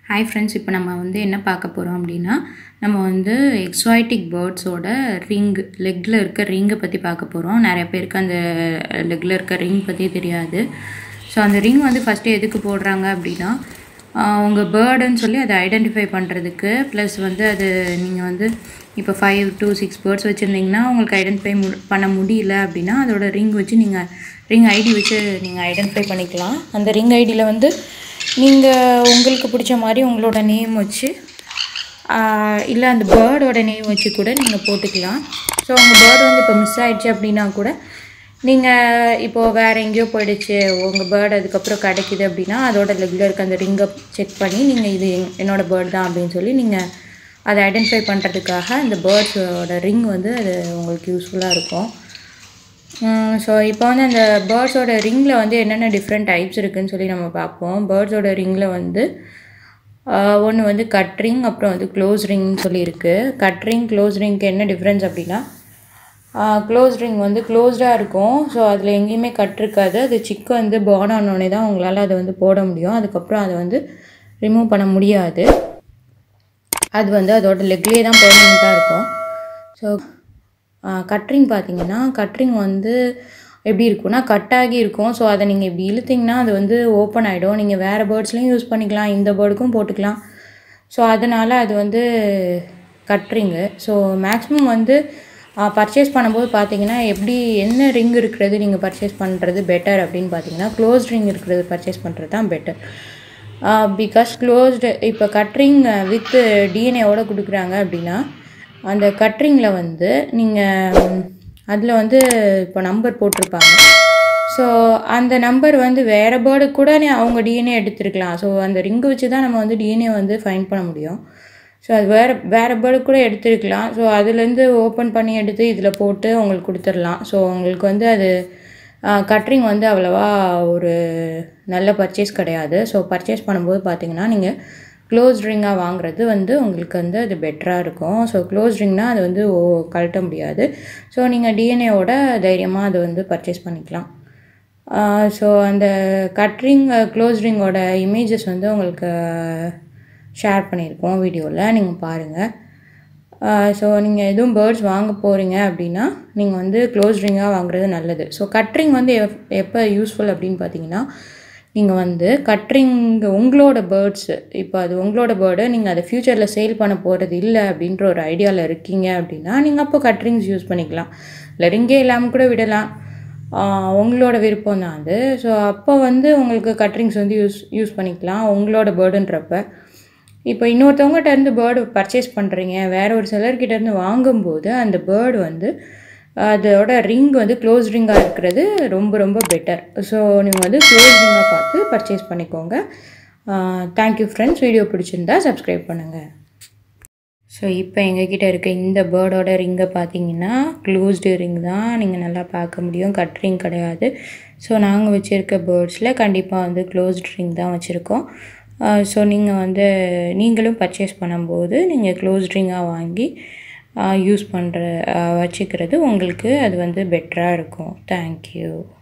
hi friends இப்போ நம்ம வந்து என்ன பார்க்க போகிறோம் அப்படின்னா நம்ம வந்து எக்ஸாய்டிக் பேர்ட்ஸோட ரிங் லெக்கில் இருக்க ரிங்கை பற்றி பார்க்க போகிறோம் நிறைய பேருக்கு அந்த லெக்கில் இருக்க ரிங் பற்றி தெரியாது ஸோ அந்த ரிங் வந்து ஃபஸ்ட்டு எதுக்கு போடுறாங்க அப்படின்னா உங்கள் பேர்டுன்னு சொல்லி அதை ஐடென்டிஃபை பண்ணுறதுக்கு ப்ளஸ் வந்து அது நீங்கள் வந்து இப்போ ஃபைவ் டு சிக்ஸ் பேர்ட்ஸ் வச்சுருந்தீங்கன்னா உங்களுக்கு ஐடென்டிஃபை மு பண்ண முடியல அப்படின்னா அதோட ரிங் வச்சு நீங்கள் ரிங் ஐடி வச்சு நீங்கள் ஐடென்டிஃபை பண்ணிக்கலாம் அந்த ரிங் ஐடியில் வந்து நீங்கள் உங்களுக்கு பிடிச்ச மாதிரி உங்களோட நேம் வச்சு இல்லை அந்த பேர்டோட நேம் வச்சு கூட நீங்கள் போட்டுக்கலாம் ஸோ உங்கள் பேர்டு வந்து இப்போ மிஸ் ஆயிடுச்சு அப்படின்னா கூட நீங்கள் இப்போது வேறு எங்கேயோ போயிடுச்சு உங்கள் பேர்டு அதுக்கப்புறம் கிடைக்குது அப்படின்னா அதோட லெக்கில் இருக்க அந்த ரிங்கை செக் பண்ணி நீங்கள் இது என்- என்னோட பேர்டு தான் அப்படின்னு சொல்லி நீங்கள் அதை ஐடென்டிஃபை பண்ணுறதுக்காக அந்த பேர்ட்ஸோட ரிங் வந்து அது உங்களுக்கு யூஸ்ஃபுல்லாக இருக்கும் ஸோ இப்போ வந்து அந்த பேர்ட்ஸோட ரிங்கில் வந்து என்னென்ன டிஃப்ரெண்ட் டைப்ஸ் இருக்குதுன்னு சொல்லி நம்ம பார்ப்போம் பேர்ட்ஸோட ரிங்கில் வந்து ஒன்று வந்து கட் ரிங் அப்புறம் வந்து க்ளோஸ் ரிங்னு சொல்லியிருக்கு கட் ரிங் க்ளோஸ் ரிங்க்கு என்ன டிஃப்ரென்ஸ் அப்படின்னா க்ளோஸ் ரிங் வந்து க்ளோஸ்டாக இருக்கும் ஸோ அதில் எங்கேயுமே கட் இருக்காது அது சிக்கு வந்து பார்ன் ஆனோடனே தான் உங்களால் அதை வந்து போட முடியும் அதுக்கப்புறம் அதை வந்து ரிமூவ் பண்ண முடியாது அது வந்து அதோட லெக்லேயே தான் பெர்மனெண்ட்டாக இருக்கும் ஸோ கட்ரிங் பார்த்தீங்கன்னா கட்ரிங் வந்து எப்படி இருக்கும்னா கட்டாகி இருக்கும் ஸோ அதை நீங்கள் இப்படி இழுத்தீங்கன்னா அது வந்து ஓப்பன் ஆகிடும் நீங்கள் வேறு பேர்ட்ஸ்லையும் யூஸ் பண்ணிக்கலாம் இந்த பேர்டுக்கும் போட்டுக்கலாம் ஸோ அதனால் அது வந்து கட்ரிங்கு ஸோ மேக்ஸிமம் வந்து பர்ச்சேஸ் பண்ணும்போது பார்த்தீங்கன்னா எப்படி என்ன ரிங் இருக்கிறது நீங்கள் பர்ச்சேஸ் பண்ணுறது பெட்டர் அப்படின்னு பார்த்தீங்கன்னா க்ளோஸ் ரிங் இருக்கிறது பர்ச்சேஸ் பண்ணுறது தான் பெட்டர் பிகாஸ் க்ளோஸ்டு இப்போ கட்ரிங் வித் டிஎன்ஏவோட கொடுக்குறாங்க அப்படின்னா அந்த கட்ரிங்கில் வந்து நீங்கள் அதில் வந்து இப்போ நம்பர் போட்டிருப்பாங்க ஸோ அந்த நம்பர் வந்து வேறு பேர்டு கூட நீ அவங்க டிஎன்ஏ எடுத்திருக்கலாம் ஸோ அந்த ரிங்கு வச்சு தான் நம்ம வந்து டிஎன்ஏ வந்து ஃபைன் பண்ண முடியும் ஸோ அது வேறு வேறு பேர்டு கூட எடுத்திருக்கலாம் ஸோ அதுலேருந்து ஓப்பன் பண்ணி எடுத்து இதில் போட்டு உங்களுக்கு கொடுத்துடலாம் ஸோ உங்களுக்கு வந்து அது கட்ரிங் வந்து அவ்வளோவா ஒரு நல்ல பர்ச்சேஸ் கிடையாது ஸோ பர்ச்சேஸ் பண்ணும்போது பார்த்தீங்கன்னா நீங்கள் க்ளோஸ் ரிங்காக வாங்குறது வந்து உங்களுக்கு வந்து அது பெட்டராக இருக்கும் ஸோ க்ளோஸ் ரிங்னால் அது வந்து ஓ கழட்ட முடியாது ஸோ நீங்கள் டிஎன்ஏவோட தைரியமாக அதை வந்து பர்ச்சேஸ் பண்ணிக்கலாம் ஸோ அந்த கட்ரிங் க்ளோஸ் ரிங்கோட இமேஜஸ் வந்து உங்களுக்கு ஷேர் பண்ணியிருக்கோம் வீடியோவில் நீங்கள் பாருங்கள் ஸோ நீங்கள் எதுவும் பேர்ட்ஸ் வாங்க போகிறீங்க அப்படின்னா நீங்கள் வந்து க்ளோஸ் ரிங்காக வாங்குறது நல்லது ஸோ கட்ரிங் வந்து எப் எப்போ யூஸ்ஃபுல் அப்படின்னு பார்த்தீங்கன்னா நீங்கள் வந்து கட்ரிங் உங்களோட பேர்ட்ஸு இப்போ அது உங்களோட பேர்டு நீங்கள் அதை ஃப்யூச்சரில் சேல் பண்ண போகிறது இல்லை அப்படின்ற ஒரு ஐடியாவில் இருக்கீங்க அப்படின்னா நீங்கள் அப்போ கட்ரிங்ஸ் யூஸ் பண்ணிக்கலாம் இல்லை ரிங்கே இல்லாமல் கூட விடலாம் ஆஹ் உங்களோட விருப்பம் தான் அது ஸோ அப்போ வந்து உங்களுக்கு கட்ரிங்ஸ் வந்து யூஸ் யூஸ் பண்ணிக்கலாம் உங்களோட பேர்டுன்றப்ப இப்போ இன்னொருத்தவங்ககிட்ட இருந்து பேர்டு பர்ச்சேஸ் பண்ணுறீங்க வேற ஒரு செலர்கிட்ட இருந்து வாங்கும்போது அந்த பேர்டு வந்து அதோட ரிங் வந்து க்ளோஸ் ரிங்காக இருக்கிறது ரொம்ப ரொம்ப பெட்டர் ஸோ நீங்கள் வந்து க்ளோஸ் ரிங்காக பார்த்து பர்ச்சேஸ் பண்ணிக்கோங்க தேங்க்யூ ஃப்ரெண்ட்ஸ் வீடியோ பிடிச்சிருந்தா சப்ஸ்கிரைப் பண்ணுங்கள் ஸோ இப்போ எங்ககிட்ட இருக்க இந்த பேர்டோட ரிங்கை பார்த்தீங்கன்னா க்ளோஸ்டு ரிங் தான் நீங்கள் நல்லா பார்க்க முடியும் கட் ரிங் கிடையாது ஸோ நாங்கள் வச்சுருக்க பேர்ட்ஸில் கண்டிப்பாக வந்து க்ளோஸ்டு ரிங் தான் வச்சுருக்கோம் ஸோ நீங்கள் வந்து நீங்களும் பர்ச்சேஸ் பண்ணும்போது நீங்கள் க்ளோஸ்ட் ரிங்காக வாங்கி யூஸ் பண்ணுற வச்சுக்கிறது உங்களுக்கு அது வந்து பெட்டராக இருக்கும் தேங்க்யூ